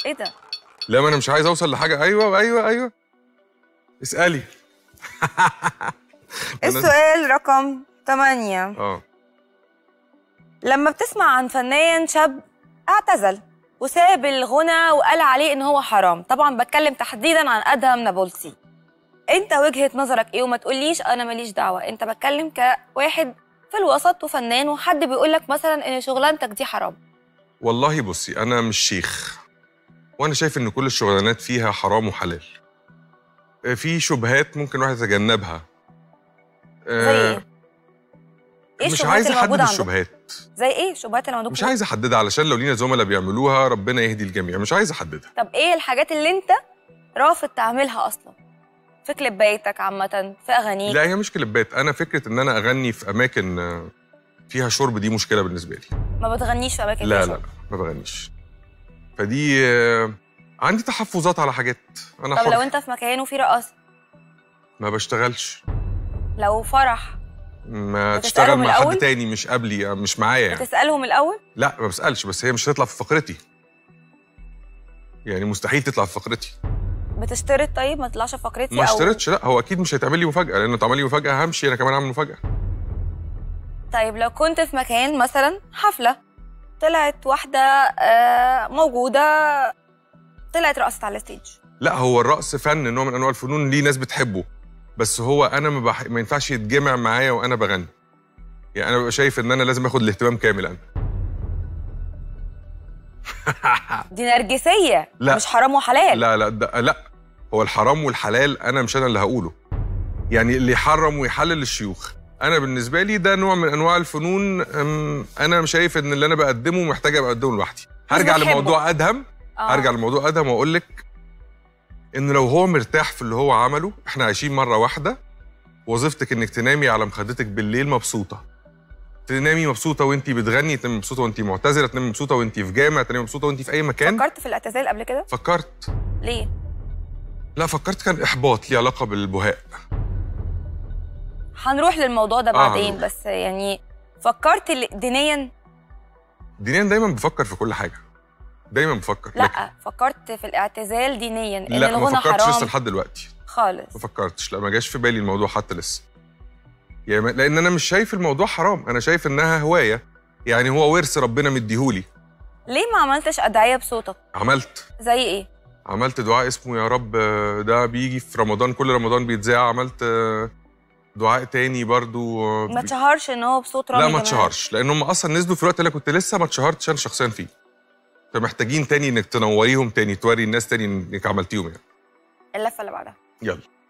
ايه ده لا ما انا مش عايز اوصل لحاجه ايوه ايوه ايوه اسالي السؤال رقم 8 اه لما بتسمع عن فنان شاب اعتزل وساب الغنى وقال عليه ان هو حرام طبعا بتكلم تحديدا عن ادهم نابلسي انت وجهة نظرك ايه وما تقوليش انا ماليش دعوة انت بتكلم كواحد في الوسط وفنان وحد بيقول لك مثلا ان شغلانتك دي حرام والله بصي انا مش شيخ وانا شايف ان كل الشغلانات فيها حرام وحلال آه، في شبهات ممكن الواحد يتجنبها زي ايه؟ ايه مش الشبهات عايز اللي احدد موجودة عندك؟ الشبهات زي ايه الشبهات اللي عندكم مش عايز احددها علشان لو لينا زملاء بيعملوها ربنا يهدي الجميع مش عايز احددها طب ايه الحاجات اللي انت رافض تعملها اصلا في كليباتك عامة في اغانيك لا هي مش كليبات انا فكره ان انا اغني في اماكن آه، فيها شرب دي مشكله بالنسبه لي ما بتغنيش في اماكن لا فيها لا شرب. ما بغنيش فدي آه، عندي تحفظات على حاجات انا طب حر لو انت في مكان وفي رقاصة ما بشتغلش لو فرح ما بتسألهم تشتغل مع حد الأول؟ تاني مش قبلي آه، مش معايا يعني بتسألهم الاول لا ما بسالش بس هي مش هتطلع في فقرتي يعني مستحيل تطلع في فقرتي بتشترط طيب ما تطلعش في فقرتي ما أو- اشتريتش لا هو اكيد مش هيتعمل لي مفاجاه لانه اتعمل لي مفاجاه همشي انا كمان اعمل مفاجاه طيب لو كنت في مكان مثلا حفلة طلعت واحدة آه، موجودة طلعت رقصت على الستيج لا هو الرقص فن نوع من انواع الفنون ليه ناس بتحبه بس هو انا ما, بح... ما ينفعش يتجمع معايا وانا بغني يعني انا ببقى شايف ان انا لازم اخد الاهتمام كامل انا دي نرجسية لا. مش حرام وحلال لا لا ده لا هو الحرام والحلال انا مش انا اللي هقوله يعني اللي يحرم ويحلل الشيوخ انا بالنسبه لي ده نوع من انواع الفنون أم، انا شايف ان اللي انا بقدمه محتاج ابقى اقدمه لوحدي هرجع بتحبه. لموضوع ادهم آه. هرجع لموضوع ادهم واقول لك ان لو هو مرتاح في اللي هو عمله احنا عايشين مره واحده وظيفتك انك تنامي على مخدتك بالليل مبسوطه تنامي مبسوطه وانتي بتغني تنامي مبسوطه وانتي معتذره تنامي مبسوطه وانتي في جامع تنامي مبسوطه وانتي في اي مكان فكرت في الاعتزال قبل كده فكرت ليه لا فكرت كان احباط ليه علاقه بالبهاء هنروح للموضوع ده بعدين هنروح. بس يعني فكرت ل- دينيا دينيا دايما بفكر في كل حاجه دايما بفكر لكن لا فكرت في الاعتزال دينيا ان لا ما الغنى فكرتش حرام لسه لحد دلوقتي خالص ما فكرتش لا ما جاش في بالي الموضوع حتى لسه يعني ما- لان انا مش شايف الموضوع حرام انا شايف انها هوايه يعني هو ورث ربنا مديهولي ليه ما عملتش ادعيه بصوتك عملت زي ايه عملت دعاء اسمه يا رب آه، ده بيجي في رمضان كل رمضان بيتذاع عملت آه، دعاء تاني برضو آه، ما بي- اتشهرش ان هو بصوت رامي لا ما جمال. اتشهرش لان هم اصلا نزلوا في الوقت اللي أنا كنت لسه ما اتشهرتش انا شخصيا فيه فمحتاجين تاني انك تنوريهم تاني توري الناس تاني انك عملتيهم يعني اللفه اللي بعدها يلا